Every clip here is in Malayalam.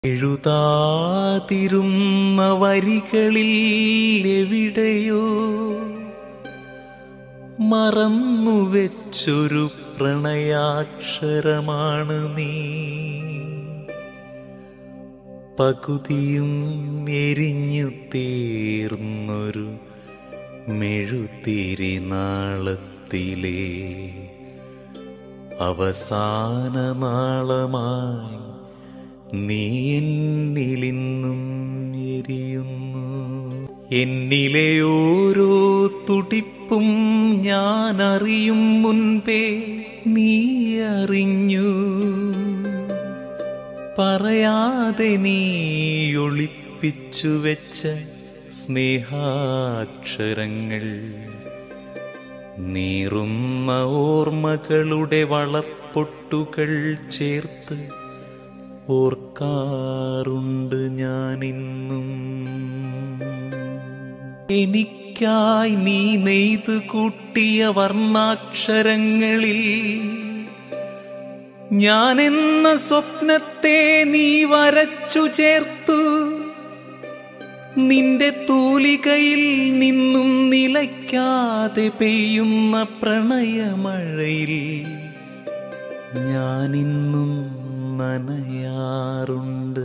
എഴുതാതിരുന്ന വരികളിൽ എവിടെയോ മറന്നുവെച്ചൊരു പ്രണയാക്ഷരമാണ് നീ പകുതിയും എരിഞ്ഞു തീർന്നൊരു മെഴുതിരി നാളത്തിലെ അവസാന നാളമായി നീ എന്നിലിന്നും എരിയുന്നു എന്നിലെ ഓരോ തുടിപ്പും ഞാൻ അറിയും മുൻപേ നീ അറിഞ്ഞു പറയാതെ നീ ഒളിപ്പിച്ചു വെച്ച സ്നേഹാക്ഷരങ്ങൾ നീറുന്ന ഓർമ്മകളുടെ വളപ്പൊട്ടുകൾ ചേർത്ത് ഓർക്കാറുണ്ട് ഞാനിന്നും എനിക്കായി നീ നെയ്തു കൂട്ടിയ വർണ്ണാക്ഷരങ്ങളിൽ ഞാനെന്ന സ്വപ്നത്തെ നീ വരച്ചു ചേർത്തു നിന്റെ തൂലികയിൽ നിന്നും നിലയ്ക്കാതെ പെയ്യുന്ന പ്രണയമഴയിൽ ഞാനിന്നും നനയാറുണ്ട്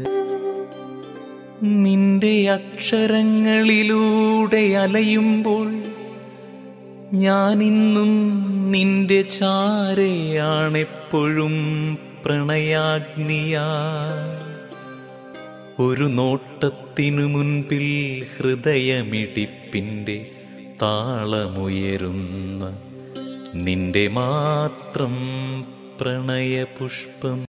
നിന്റെ അക്ഷരങ്ങളിലൂടെ അലയുമ്പോൾ ഞാനിന്നും നിന്റെ ചാരയാണെപ്പോഴും പ്രണയാഗ്നിയാ ഒരു നോട്ടത്തിനു മുൻപിൽ ഹൃദയമിടിപ്പിന്റെ താളമുയരുന്ന നിന്റെ മാത്രം പ്രണയപുഷ്പം